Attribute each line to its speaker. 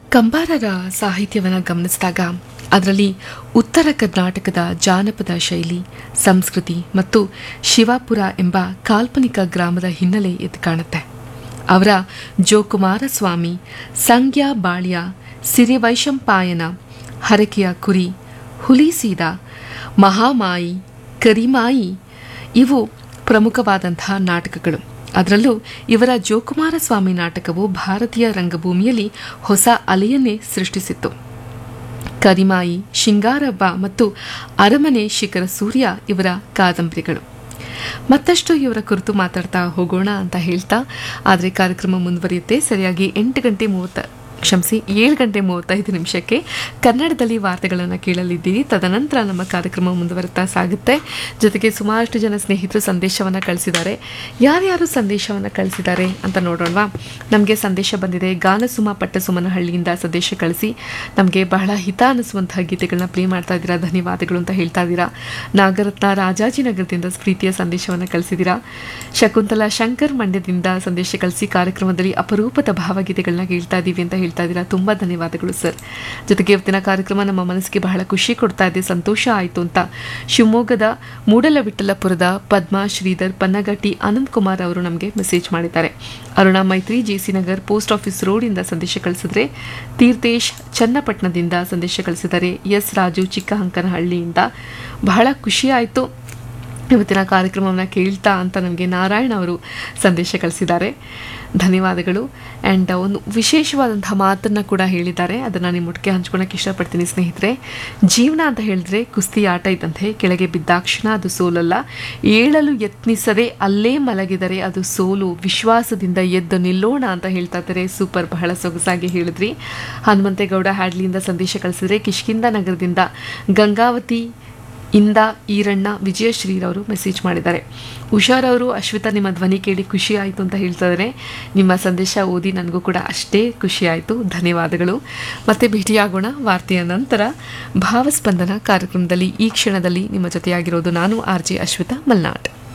Speaker 1: ಕಂಬಾರರ ಸಾಹಿತ್ಯವನ್ನು ಗಮನಿಸಿದಾಗ ಅದರಲ್ಲಿ ಉತ್ತರ ಕರ್ನಾಟಕದ ಜಾನಪದ ಶೈಲಿ ಸಂಸ್ಕೃತಿ ಮತ್ತು ಶಿವಾಪುರ ಎಂಬ ಕಾಲ್ಪನಿಕ ಗ್ರಾಮದ ಹಿನ್ನೆಲೆ ಎದ್ದು ಕಾಣುತ್ತೆ ಅವರ ಜೋಕುಮಾರಸ್ವಾಮಿ ಸಂಗ್ಯಾ ಬಾಳ್ಯ ಸಿರಿವೈಶಂಪಾಯನ ಹರಕೆಯ ಕುರಿ ಹುಲಿಸೀದ ಮಹಾಮಾಯಿ ಕರಿಮಾಯಿ ಇವು ಪ್ರಮುಖವಾದಂತಹ ನಾಟಕಗಳು ಅದರಲ್ಲೂ ಇವರ ಜೋಕುಮಾರಸ್ವಾಮಿ ನಾಟಕವು ಭಾರತೀಯ ರಂಗಭೂಮಿಯಲ್ಲಿ ಹೊಸ ಅಲೆಯನ್ನೇ ಸೃಷ್ಟಿಸಿತ್ತು ಕರಿಮಾಯಿ ಶಿಂಗಾರವ್ವ ಮತ್ತು ಅರಮನೆ ಶಿಖರ ಸೂರ್ಯ ಇವರ ಕಾದಂಬರಿಗಳು ಮತ್ತಷ್ಟು ಇವರ ಕುರಿತು ಮಾತಾಡ್ತಾ ಹೋಗೋಣ ಅಂತ ಹೇಳ್ತಾ ಆದರೆ ಕಾರ್ಯಕ್ರಮ ಮುಂದುವರಿಯುತ್ತೆ ಸರಿಯಾಗಿ ಎಂಟು ಗಂಟೆ ಮೂವತ್ತ ಕ್ಷಮಿಸಿ ಏಳು ಗಂಟೆ ಮೂವತ್ತೈದು ನಿಮಿಷಕ್ಕೆ ಕನ್ನಡದಲ್ಲಿ ವಾರ್ತೆಗಳನ್ನು ಕೇಳಲಿದ್ದೀರಿ ತದನಂತರ ನಮ್ಮ ಕಾರ್ಯಕ್ರಮ ಮುಂದುವರಿತಾ ಸಾಗುತ್ತೆ ಜೊತೆಗೆ ಸುಮಾರಷ್ಟು ಜನ ಸ್ನೇಹಿತರು ಸಂದೇಶವನ್ನು ಕಳಿಸಿದ್ದಾರೆ ಯಾರ್ಯಾರು ಸಂದೇಶವನ್ನು ಕಳಿಸಿದ್ದಾರೆ ಅಂತ ನೋಡೋಣವಾ ನಮಗೆ ಸಂದೇಶ ಬಂದಿದೆ ಗಾನಸುಮ ಪಟ್ಟಸುಮನಹಳ್ಳಿಯಿಂದ ಸಂದೇಶ ಕಳಿಸಿ ನಮಗೆ ಬಹಳ ಹಿತ ಅನ್ನಿಸುವಂತಹ ಗೀತೆಗಳನ್ನ ಪ್ಲೇ ಮಾಡ್ತಾ ಇದ್ದೀರಾ ಧನ್ಯವಾದಗಳು ಅಂತ ಹೇಳ್ತಾ ಇದ್ದೀರಾ ನಾಗರತ್ನ ರಾಜಾಜಿನಗರದಿಂದ ಪ್ರೀತಿಯ ಸಂದೇಶವನ್ನು ಕಳಿಸಿದ್ದೀರಾ ಶಕುಂತಲಾ ಶಂಕರ್ ಮಂಡ್ಯದಿಂದ ಸಂದೇಶ ಕಳಿಸಿ ಕಾರ್ಯಕ್ರಮದಲ್ಲಿ ಅಪರೂಪದ ಭಾವಗೀತೆಗಳನ್ನ ಕೇಳ್ತಾ ಇದ್ದೀವಿ ಅಂತ ಹೇಳ್ತಾ ಇದ್ದೀರಾ ತುಂಬ ಧನ್ಯವಾದಗಳು ಸರ್ ಜೊತೆಗೆ ಇವತ್ತಿನ ಕಾರ್ಯಕ್ರಮ ನಮ್ಮ ಮನಸ್ಸಿಗೆ ಬಹಳ ಖುಷಿ ಕೊಡ್ತಾ ಇದೆ ಸಂತೋಷ ಆಯಿತು ಅಂತ ಶಿವಮೊಗ್ಗದ ಮೂಡಲವಿಠಲಪುರದ ಪದ್ಮಾ ಶ್ರೀಧರ್ ಪನ್ನಗಟ್ಟಿ ಅನಂತ್ ಕುಮಾರ್ ಅವರು ನಮಗೆ ಮೆಸೇಜ್ ಮಾಡಿದ್ದಾರೆ ಅರುಣಾ ಮೈತ್ರಿ ಜೆಸಿ ನಗರ್ ಪೋಸ್ಟ್ ಆಫೀಸ್ ರೋಡಿಂದ ಸಂದೇಶ ಕಳಿಸಿದ್ರೆ ತೀರ್ಥೇಶ್ ಚನ್ನಪಟ್ಟಣದಿಂದ ಸಂದೇಶ ಕಳಿಸಿದ್ದಾರೆ ಎಸ್ ರಾಜು ಚಿಕ್ಕಹಂಕನಹಳ್ಳಿಯಿಂದ ಬಹಳ ಖುಷಿ ಆಯಿತು ಇವತ್ತಿನ ಕಾರ್ಯಕ್ರಮವನ್ನು ಕೇಳ್ತಾ ಅಂತ ನಮಗೆ ನಾರಾಯಣ ಅವರು ಸಂದೇಶ ಕಳಿಸಿದ್ದಾರೆ ಧನ್ಯವಾದಗಳು ಆ್ಯಂಡ್ ಒಂದು ವಿಶೇಷವಾದಂತಹ ಮಾತನ್ನು ಕೂಡ ಹೇಳಿದ್ದಾರೆ ಅದನ್ನು ನಿಮ್ಮೊಟ್ಟಿಗೆ ಹಂಚ್ಕೊಳಕ್ಕೆ ಇಷ್ಟಪಡ್ತೀನಿ ಸ್ನೇಹಿತರೆ ಜೀವನ ಅಂತ ಹೇಳಿದ್ರೆ ಕುಸ್ತಿ ಆಟ ಇದ್ದಂತೆ ಕೆಳಗೆ ಬಿದ್ದಾಕ್ಷಣ ಅದು ಸೋಲಲ್ಲ ಏಳಲು ಯತ್ನಿಸದೆ ಅಲ್ಲೇ ಮಲಗಿದರೆ ಅದು ಸೋಲು ವಿಶ್ವಾಸದಿಂದ ಎದ್ದು ನಿಲ್ಲೋಣ ಅಂತ ಹೇಳ್ತಾ ಇದ್ದಾರೆ ಸೂಪರ್ ಬಹಳ ಸೊಗಸಾಗಿ ಹೇಳಿದ್ರಿ ಹನುಮಂತೇಗೌಡ ಹ್ಯಾಡ್ಲಿಯಿಂದ ಸಂದೇಶ ಕಳಿಸಿದ್ರೆ ಕಿಷ್ಕಿಂದ ನಗರದಿಂದ ಗಂಗಾವತಿ ಇಂದ ಈರಣ್ಣ ವಿಜಯಶ್ರೀರವರು ಮೆಸೇಜ್ ಮಾಡಿದ್ದಾರೆ ಉಷಾರವರು ಅಶ್ವಿತಾ ನಿಮ್ಮ ಧ್ವನಿ ಕೇಳಿ ಖುಷಿ ಆಯಿತು ಅಂತ ಹೇಳ್ತಾ ಇದ್ದಾರೆ ನಿಮ್ಮ ಸಂದೇಶ ಓದಿ ನನಗೂ ಕೂಡ ಅಷ್ಟೇ ಖುಷಿ ಆಯಿತು ಧನ್ಯವಾದಗಳು ಮತ್ತೆ ಭೇಟಿಯಾಗೋಣ ವಾರ್ತೆಯ ನಂತರ ಭಾವಸ್ಪಂದನ ಕಾರ್ಯಕ್ರಮದಲ್ಲಿ ಈ ಕ್ಷಣದಲ್ಲಿ ನಿಮ್ಮ ಜೊತೆಯಾಗಿರೋದು ನಾನು ಆರ್ ಜೆ ಅಶ್ವಿತಾ ಮಲ್ನಾಡ್